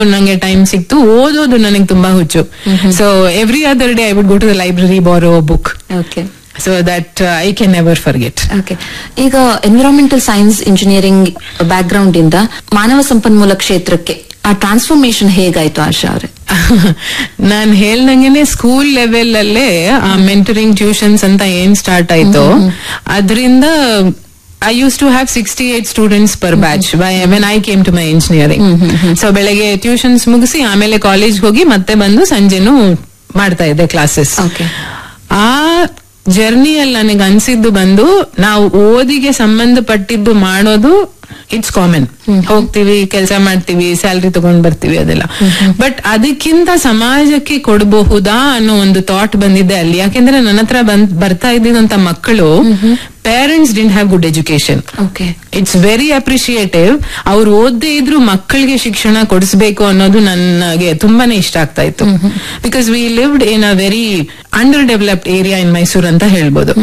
ನಂಗೆ ಟೈಮ್ ಸಿಕ್ತು ಓದೋದು ನನಗೆ ತುಂಬಾ ಹುಚ್ಚು so every other day I would go to the library borrow book okay so that I can never forget okay ಈಗ environmental science engineering background ಇಂದ ಮಾನವ ಸಂಪನ್ಮೂಲ ಕ್ಷೇತ್ರಕ್ಕೆ ಆ ಟ್ರಾನ್ಸ್ಫಾರ್ಮೇಶನ್ ಹೇಗಾಯ್ತು ಆಶಾ ಅವ್ರೆ ನಾನ್ ಹೇಳ್ದಂಗೆನೆ ಸ್ಕೂಲ್ ಲೆವೆಲ್ ಅಲ್ಲೇ ಆ ಮೆಂಟರಿಂಗ್ ಟ್ಯೂಷನ್ಸ್ ಅಂತ ಏನ್ ಸ್ಟಾರ್ಟ್ ಆಯ್ತು ಅದರಿಂದ I use to have sixty eight students per batch when I came to my engineering so ಬೆಳಗ್ಗೆ ಟ್ಯೂಷನ್ಸ್ ಮುಗಿಸಿ ಆಮೇಲೆ ಕಾಲೇಜ್ ಹೋಗಿ ಮತ್ತೆ ಬಂದು ಸಂಜೆನೂ ಮಾಡ್ತಾ ಇದ್ದೆ ಕ್ಲಾಸಸ್ Okay. ಆ ಜರ್ನಿಯಲ್ಲಿ ನನಗೆ ಅನ್ಸಿದ್ದು ಬಂದು ನಾವು ಓದಿಗೆ ಸಂಬಂಧಪಟ್ಟಿದ್ದು ಮಾಡೋದು ಇಟ್ಸ್ ಕಾಮನ್ ಹೋಗ್ತೀವಿ ಕೆಲಸ ಮಾಡ್ತೀವಿ ಸ್ಯಾಲ್ರಿ ತಗೊಂಡ್ ಬರ್ತೀವಿ ಅದೆಲ್ಲ ಬಟ್ ಅದಕ್ಕಿಂತ ಸಮಾಜಕ್ಕೆ ಕೊಡಬಹುದಾ ಅನ್ನೋ ಒಂದು ಥಾಟ್ ಬಂದಿದೆ ಅಲ್ಲಿ ಯಾಕೆಂದ್ರೆ ನನ್ನ ಹತ್ರ ಬಂದ್ ಬರ್ತಾ ಇದ್ದಿದಂತ ಮಕ್ಕಳು parents didn't have good education okay it's very appreciative ಅವ್ರು ಓದದೇ ಇದ್ರು ಮಕ್ಕಳಿಗೆ ಶಿಕ್ಷಣ ಕೊಡಿಸ್ಬೇಕು ಅನ್ನೋದು ನನಗೆ ತುಂಬಾನೇ ಇಷ್ಟ ಆಗ್ತಾ ಇತ್ತು because we lived in a very under developed area in Mysore ಅಂತ ಹೇಳ್ಬೋದು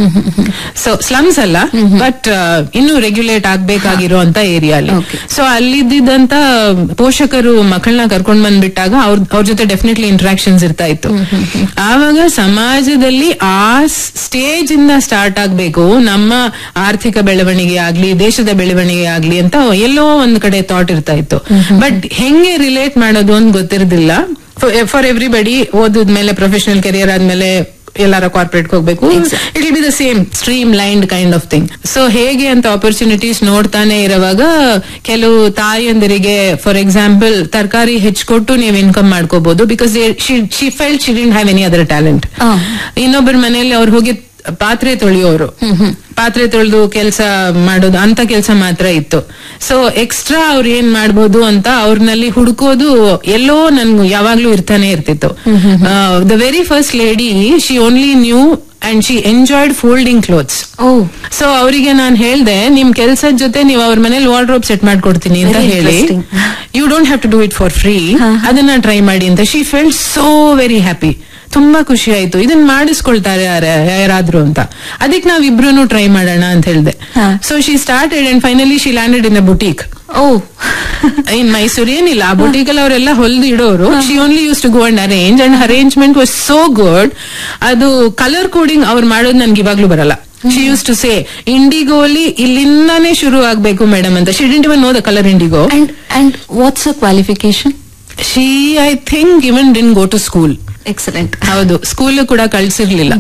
ಸೊ ಸ್ಲಮ್ಸ್ ಅಲ್ಲ ಬಟ್ ಇನ್ನು ರೆಗ್ಯುಲೇಟ್ ಆಗ್ಬೇಕಾಗಿರೋ ಅಂತ ಏರಿಯಾ ಅಲ್ಲಿ Okay. ಸೊ ಅಲ್ಲಿದ್ದಂತ ಪೋಷಕರು ಮಕ್ಕಳನ್ನ ಕರ್ಕೊಂಡ್ ಬಂದ್ಬಿಟ್ಟಾಗ ಅವ್ರ ಅವ್ರ ಜೊತೆ ಡೆಫಿನೆಟ್ಲಿ ಇಂಟ್ರಾಕ್ಷನ್ಸ್ ಇರ್ತಾ ಇತ್ತು ಆವಾಗ ಸಮಾಜದಲ್ಲಿ ಆ ಸ್ಟೇಜ್ ಇಂದ ಸ್ಟಾರ್ಟ್ ಆಗ್ಬೇಕು ನಮ್ಮ ಆರ್ಥಿಕ ಬೆಳವಣಿಗೆ ಆಗ್ಲಿ ದೇಶದ ಬೆಳವಣಿಗೆ ಆಗ್ಲಿ ಅಂತ ಎಲ್ಲೋ ಒಂದ್ ಕಡೆ ಥಾಟ್ ಇರ್ತಾ ಇತ್ತು ಬಟ್ ಹೆಂಗೆ ರಿಲೇಟ್ ಮಾಡೋದು ಅಂತ ಗೊತ್ತಿರಲಿಲ್ಲ ಫಾರ್ ಎವ್ರಿಬಡಿ ಓದಿದ್ಮೇಲೆ ಪ್ರೊಫೆಷನಲ್ ಕೆರಿಯರ್ ಆದ್ಮೇಲೆ ಎಲ್ಲಾರ ಕಾರ್ಪೊರೇಟ್ ಹೋಗ್ಬೇಕು it will be the same streamlined kind of thing so ಹೇಗೆ ಅಂತ ಆಪರ್ಚುನಿಟೀಸ್ ನೋಡ್ತಾನೆ ಇರುವಾಗ ಕೆಲವು ತಾಯಿಯಂದಿರಿಗೆ ಫಾರ್ ಎಕ್ಸಾಂಪಲ್ ತರಕಾರಿ ಹೆಚ್ಚಿಕೊಟ್ಟು ನೀವು ಇನ್ಕಮ್ ಮಾಡ್ಕೋಬಹುದು because she felt she didn't have any other talent ಆ. ಇನ್ನೊಬ್ಬರ ಮನೆಯಲ್ಲಿ ಅವ್ರು ಹೋಗಿ ಪಾತ್ರೆ ತೊಳೆಯೋರು ಪಾತ್ರೆ ತೊಳೆದು ಕೆಲಸ ಮಾಡೋದು ಅಂತ ಕೆಲಸ ಮಾತ್ರ ಇತ್ತು ಸೊ ಎಕ್ಸ್ಟ್ರಾ ಅವ್ರು ಏನ್ ಮಾಡ್ಬೋದು ಅಂತ ಅವ್ರನಲ್ಲಿ ಹುಡುಕೋದು ಎಲ್ಲೋ ನನ್ಗೂ ಯಾವಾಗ್ಲೂ ಇರ್ತಾನೆ ಇರ್ತಿತ್ತು the very first lady she only knew and she enjoyed folding clothes ಓ ಸೊ ಅವರಿಗೆ ನಾನು ಹೇಳ್ದೆ ನಿಮ್ ಕೆಲ್ಸದ ಜೊತೆ ನೀವು ಅವ್ರ ಮನೇಲಿ ವಾರ್ಡ್ರೋಬ್ ಸೆಟ್ ಮಾಡ್ಕೊಡ್ತೀನಿ ಅಂತ Very ಹೇಳಿ interesting. You don't have to do it for free ಅದನ್ನ ಟ್ರೈ ಮಾಡಿ ಅಂತ she felt so very happy ತುಂಬಾ ಖುಷಿ ಆಯ್ತು ಇದನ್ನ ಮಾಡಿಸ್ಕೊಳ್ತಾರೆ ಯಾರ- ಯಾರಾದ್ರೂ ಅಂತ ಅದಕ್ಕೆ ನಾವ್ ಇಬ್ರು ಟ್ರೈ ಮಾಡೋಣ ಅಂತ ಹೇಳ್ದೆ ಹಾ. So she started and finally she landed in a boutique ಓ ಇನ್ ಮೈಸೂರು ಏನಿಲ್ಲ ಆ ಬುಟೀಕಲ್ಲಿ ಅವರೆಲ್ಲ ಹೊಲ್ದು ಇಡೋರು she only use to go and arrange and arrangement was so good ಅದು ಕಲರ್ ಕೋಡಿಂಗ್ ಅವ್ರು ಮಾಡೋದು ನನ್ಗೆ ಇವಾಗ್ಲೂ ಬರಲ್ಲ ಶಿ ಯೂಸ್ ಟು ಸೇ ಇಂಡಿಗೋಲಿ ಇಲ್ಲಿಂದಾನೇ ಶುರು ಆಗ್ಬೇಕು ಮೇಡಮ್ ಅಂತ she didn't even know the colour indigo and and what's a qualification she I think even ಡಿನ್ go to school excellent ಹೌದು ಸ್ಕೂಲ್ ಕೂಡ ಕಳ್ಸಿರ್ಲಿಲ್ಲ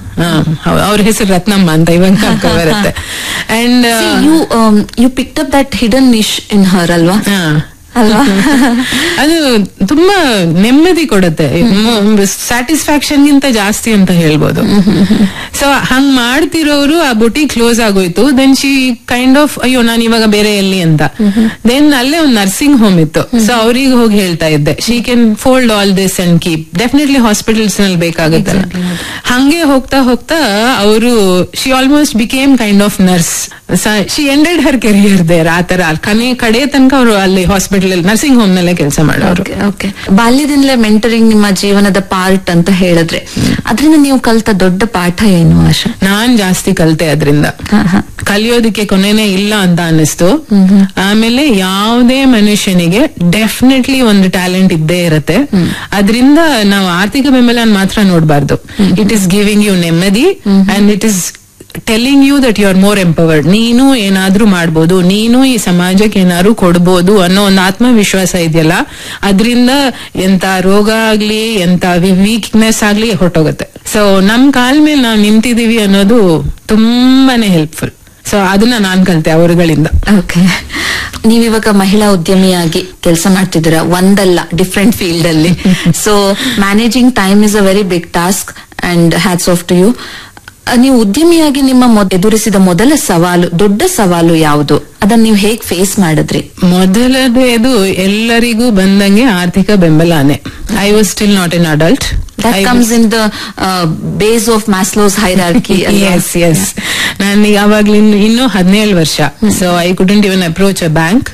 ಅವ್ರ ಹೆಸರು ರತ್ನಮ್ಮ ಅಂತ ಇವಾಗ ಕರ್ಕೊ ಬರುತ್ತೆ and you you picked up that hidden niche in her ಅಲ್ವಾ ಅಲ್ವಾ ಅದು ತುಂಬಾ ನೆಮ್ಮದಿ ಕೊಡುತ್ತೆ ಸ್ಯಾಟಿಸ್ಫ್ಯಾಕ್ಷನ್ ಗಿಂತ ಜಾಸ್ತಿ ಅಂತ ಹೇಳ್ಬೋದು ಸೊ ಹಂಗ್ ಮಾಡ್ತಿರೋರು ಆ ಬುಟಿ ಕ್ಲೋಸ್ ಆಗೋಯ್ತು ದೆನ್ ಶಿ ಕೈಂಡ್ ಆಫ್ ಅಯ್ಯೋ ನಾನು ಇವಾಗ ಬೇರೆ ಎಲ್ಲಿ ಅಂತ ದೆನ್ ಅಲ್ಲೇ ಒಂದು ನರ್ಸಿಂಗ್ ಹೋಮ್ ಇತ್ತು ಸೊ ಅವ್ರಿಗೆ ಹೋಗಿ ಹೇಳ್ತಾ ಇದ್ದೆ she can fold all this and keep definitely hospitals ನಲ್ಲಿ ಬೇಕಾಗುತ್ತಲ್ಲ ಹಂಗೆ ಹೋಗ್ತಾ ಹೋಗ್ತಾ ಅವರು she almost became kind of nurse she ended her career there ಆ ತರ ಕನೆ ಕಡೆ ತನಕ ಅವರು ಅಲ್ಲಿ ಹಾಸ್ಪಿಟಲ್ ನರ್ಸಿಂಗ್ ಹೋಮ್ ನಲ್ಲೇ ಕೆಲಸ ಮಾಡೋರು ಓಕೆ ಓಕೆ ಬಾಲ್ಯದಿಂದಲೇ ಮೆಂಟರಿಂಗ್ ನಿಮ್ಮ ಜೀವನದ ಪಾರ್ಟ್ ಅಂತ ಹೇಳಿದ್ರೆ ಅದರಿಂದ ನೀವು ಕಲ್ತ ದೊಡ್ಡ ಪಾಠ ಏನು ಆಶಾ ನಾನ್ ಜಾಸ್ತಿ ಕಲ್ತೆ ಅದರಿಂದ ಹಾ, ಹಾ. ಕಲಿಯೋದಕ್ಕೆ ಕೊನೆನೇ ಇಲ್ಲ ಅಂತ ಅನ್ನಿಸ್ತು ಆಮೇಲೆ ಯಾವುದೇ ಮನುಷ್ಯನಿಗೆ ಡೆಫಿನೆಟ್ಲಿ ಒಂದು ಟ್ಯಾಲೆಂಟ್ ಇದ್ದೇ ಇರತ್ತೆ ಅದರಿಂದ ನಾವು ಆರ್ಥಿಕ ಬೆಂಬಲ ಮಾತ್ರ ನೋಡಬಾರ್ದು ಇಟ್ ಇಸ್ ಗಿವಿಂಗ್ ಯು ನೆಮ್ಮದಿ and it is telling you that you are more empowered ನೀನು ಏನಾದ್ರೂ ಮಾಡ್ಬೋದು ನೀನು ಈ ಸಮಾಜಕ್ಕೆ ಏನಾದ್ರು ಕೊಡ್ಬೋದು ಅನ್ನೋ ಒಂದು ಆತ್ಮವಿಶ್ವಾಸ ಇದೆಯಲ್ಲ ಅದರಿಂದ ಎಂತ ರೋಗ ಆಗ್ಲಿ ಎಂತ ವೀಕ್ನೆಸ್ ಆಗ್ಲಿ ಹೊರಟೋಗುತ್ತೆ ಸೊ ನಮ್ ಕಾಲ್ ಮೇಲೆ ನಾವು ನಿಂತಿದೀವಿ ಅನ್ನೋದು ತುಂಬಾನೇ ಹೆಲ್ಪ್ಫುಲ್ ಸೊ ಅದನ್ನ ನಾನ್ ಕಲ್ತೆ ಅವರುಗಳಿಂದ ಓಕೆ ನೀವಿವಾಗ ಮಹಿಳಾ ಉದ್ಯಮಿಯಾಗಿ ಕೆಲಸ ಮಾಡ್ತಿದ್ದೀರಾ ಒಂದಲ್ಲ ಡಿಫ್ರೆಂಟ್ ಫೀಲ್ಡ್ ಅಲ್ಲಿ so managing time is a very big task and hats off to you ನೀವು ಉದ್ಯಮಿಯಾಗಿ ನಿಮ್ಮ ಮೊದ್- ಎದುರಿಸಿದ ಮೊದಲ ಸವಾಲು ದೊಡ್ಡ ಸವಾಲು ಯಾವುದು ಅದನ್ನ ನೀವು ಹೇಗ್ ಫೇಸ್ ಮಾಡಿದ್ರಿ ಮೊದಲನೇದು ಎಲ್ಲರಿಗೂ ಬಂದಂಗೆ ಆರ್ಥಿಕ ಬೆಂಬಲಾನೆ I was still not an adult that comes in the base of Maslow's hierarchy yes yes ನಾನು ಯಾವಾಗ್ಲೂ ಇನ್ನು ಇನ್ನೂ ಹದಿನೇಳು ವರ್ಷ so I couldn't even approach a bank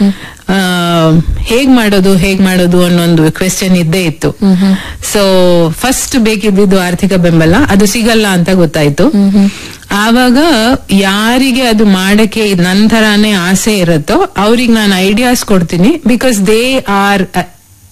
ಹೇಗ್ ಮಾಡೋದು ಹೇಗ್ ಮಾಡೋದು ಅನ್ನೋ ಒಂದು ಕ್ವೆಶ್ಚನ್ ಇದ್ದೇ ಇತ್ತು ಸೊ ಫಸ್ಟ್ ಬೇಕಿದ್ದಿದ್ದು ಆರ್ಥಿಕ ಬೆಂಬಲ ಅದು ಸಿಗಲ್ಲ ಅಂತ ಗೊತ್ತಾಯ್ತು ಆವಾಗ ಯಾರಿಗೆ ಅದು ಮಾಡಕ್ಕೆ ನನ್ ತರಾನೇ ಆಸೆ ಇರುತ್ತೋ ಅವ್ರಿಗೆ ನಾನು ಐಡಿಯಾಸ್ ಕೊಡ್ತೀನಿ ಬಿಕಾಸ್ ದೇ ಆರ್